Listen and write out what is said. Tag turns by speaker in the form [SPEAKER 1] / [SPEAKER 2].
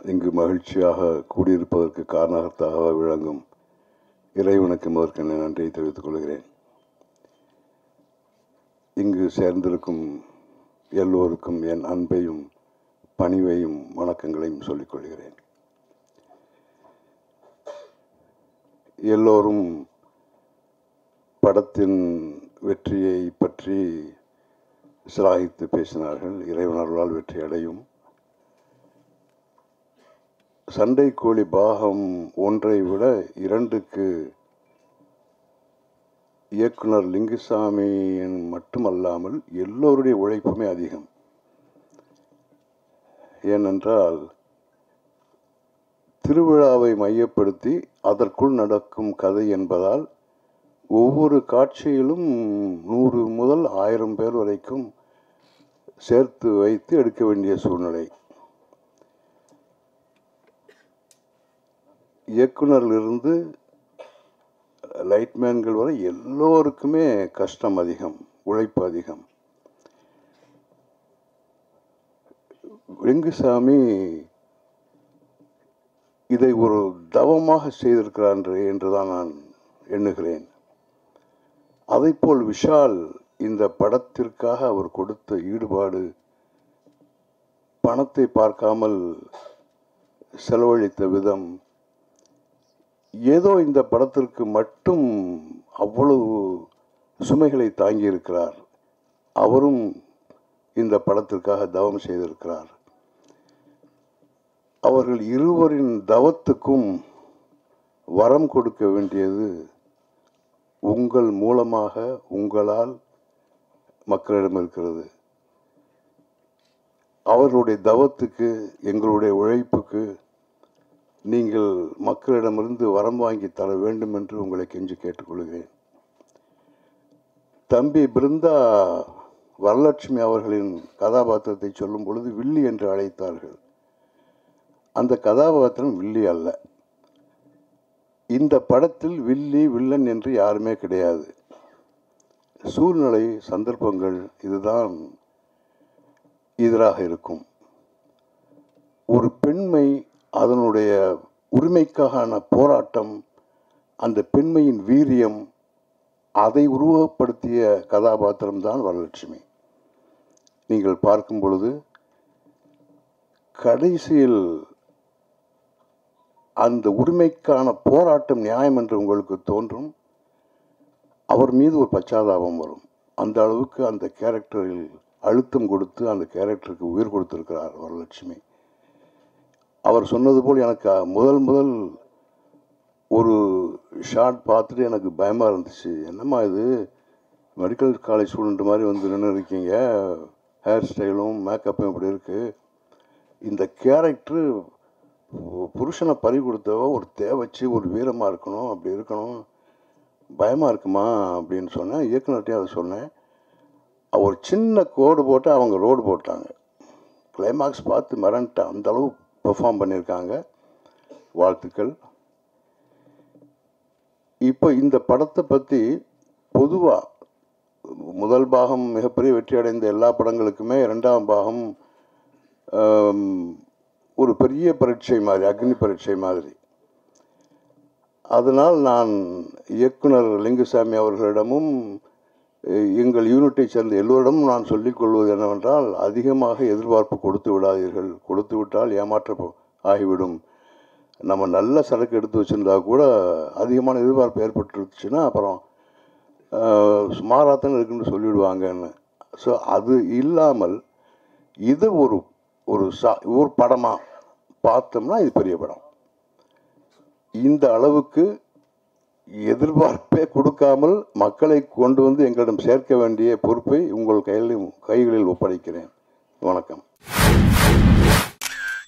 [SPEAKER 1] இங்கு மகிழ்ச்சியாக கூடியிருப்பதற்கு காரணகர்த்தாக விளங்கும் இறைவனுக்கு முதற்கென நன்றியை தெரிவித்துக் கொள்கிறேன் இங்கு சேர்ந்திருக்கும் எல்லோருக்கும் என் அன்பையும் பணிவையும் வணக்கங்களையும் சொல்லிக் கொள்கிறேன் எல்லோரும் படத்தின் வெற்றியை பற்றி சிலாகித்து பேசினார்கள் இறைவனர்களால் வெற்றி அடையும் சண்டை கோழி பாகம் ஒன்றை விட இரண்டுக்கு இயக்குனர் லிங்குசாமியின் மட்டுமல்லாமல் எல்லோருடைய உழைப்புமே அதிகம் ஏனென்றால் திருவிழாவை மையப்படுத்தி அதற்குள் நடக்கும் கதை என்பதால் ஒவ்வொரு காட்சியிலும் நூறு முதல் ஆயிரம் பேர் வரைக்கும் சேர்த்து வைத்து எடுக்க வேண்டிய சூழ்நிலை இயக்குனரிலிருந்து லைட்மேன்கள் வரை எல்லோருக்குமே கஷ்டம் அதிகம் உழைப்பு அதிகம் வெங்குசாமி இதை ஒரு தவமாக செய்திருக்கிறார் என்று என்றுதான் நான் எண்ணுகிறேன் அதைப்போல் விஷால் இந்த படத்திற்காக அவர் கொடுத்த ஈடுபாடு பணத்தை பார்க்காமல் செலவழித்த விதம் ஏதோ இந்த படத்திற்கு மட்டும் அவ்வளவு சுமைகளை தாங்கியிருக்கிறார் அவரும் இந்த படத்திற்காக தவம் செய்திருக்கிறார் அவர்கள் இருவரின் தவத்துக்கும் வரம் கொடுக்க வேண்டியது உங்கள் மூலமாக உங்களால் மக்களிடம் இருக்கிறது அவர்களுடைய தவத்துக்கு எங்களுடைய உழைப்புக்கு நீங்கள் மக்களிடமிருந்து வரம் வாங்கி தர வேண்டும் என்று உங்களை கெஞ்சி கேட்டுக்கொள்கிறேன் தம்பி பிருந்தா வரலட்சுமி அவர்களின் கதாபாத்திரத்தை சொல்லும் பொழுது வில்லி என்று அழைத்தார்கள் அந்த கதாபாத்திரம் வில்லி அல்ல இந்த படத்தில் வில்லி வில்லன் என்று யாருமே கிடையாது சூழ்நிலை சந்தர்ப்பங்கள் இதுதான் எதிராக இருக்கும் ஒரு பெண்மை அதனுடைய உரிமைக்கான போராட்டம் அந்த பெண்மையின் வீரியம் அதை உருவகப்படுத்திய கதாபாத்திரம்தான் வரலட்சுமி நீங்கள் பார்க்கும் பொழுது கடைசியில் அந்த உரிமைக்கான போராட்டம் நியாயம் என்று உங்களுக்கு தோன்றும் அவர் மீது ஒரு பச்சாதாபம் வரும் அந்த அளவுக்கு அந்த கேரக்டரில் அழுத்தம் கொடுத்து அந்த கேரக்டருக்கு உயிர் கொடுத்திருக்கிறார் வரலட்சுமி அவர் சொன்னது போல் எனக்கு முதல் முதல் ஒரு ஷார்ட் பார்த்துட்டு எனக்கு பயமாக இருந்துச்சு என்னம்மா இது மெடிக்கல் காலேஜ் ஸ்டூடெண்ட் மாதிரி வந்து நின்று இருக்கீங்க ஹேர் ஸ்டைலும் மேக்கப்பும் இப்படி இருக்குது இந்த கேரக்டரு புருஷனை பறி கொடுத்தவ ஒரு தேவச்சு ஒரு வீரமாக இருக்கணும் அப்படி இருக்கணும் பயமாக இருக்குமா அப்படின்னு சொன்னேன் இயக்குனர்கிட்டையும் அதை சொன்னேன் ஒரு சின்ன கோடு போட்டு அவங்க ரோடு போட்டாங்க கிளைமாக்ஸ் பார்த்து மிரண்டேன் அந்த அளவு பெர்ஃபார்ம் பண்ணியிருக்காங்க வாழ்த்துக்கள் இப்போ இந்த படத்தை பற்றி பொதுவாக முதல் பாகம் மிகப்பெரிய வெற்றி அடைந்த எல்லா படங்களுக்குமே இரண்டாம் பாகம் ஒரு பெரிய பரீட்சை மாதிரி அக்னி பரீட்சை மாதிரி அதனால் நான் இயக்குனர் லிங்குசாமி அவர்களிடமும் எங்கள் யூனிட்டை சேர்ந்த எல்லோரிடமும் நான் சொல்லிக் கொள்வது என்னவென்றால் அதிகமாக எதிர்பார்ப்பு கொடுத்து விடாதீர்கள் கொடுத்து விட்டால் ஏமாற்ற ஆகிவிடும் நம்ம நல்ல சரக்கு எடுத்து வச்சுருந்தா கூட அதிகமான எதிர்பார்ப்பு ஏற்பட்டுருச்சுன்னா அப்புறம் சுமாராத்தான் இருக்குன்னு சொல்லிவிடுவாங்கன்னு ஸோ அது இல்லாமல் இது ஒரு ஒரு சா ஒரு படமாக பார்த்தோம்னா இது பெரிய படம் இந்த அளவுக்கு எதிர்பார்ப்பே கொடுக்காமல் மக்களை கொண்டு வந்து எங்களிடம் சேர்க்க வேண்டிய பொறுப்பை உங்கள் கையில் கைகளில் ஒப்படைக்கிறேன் வணக்கம்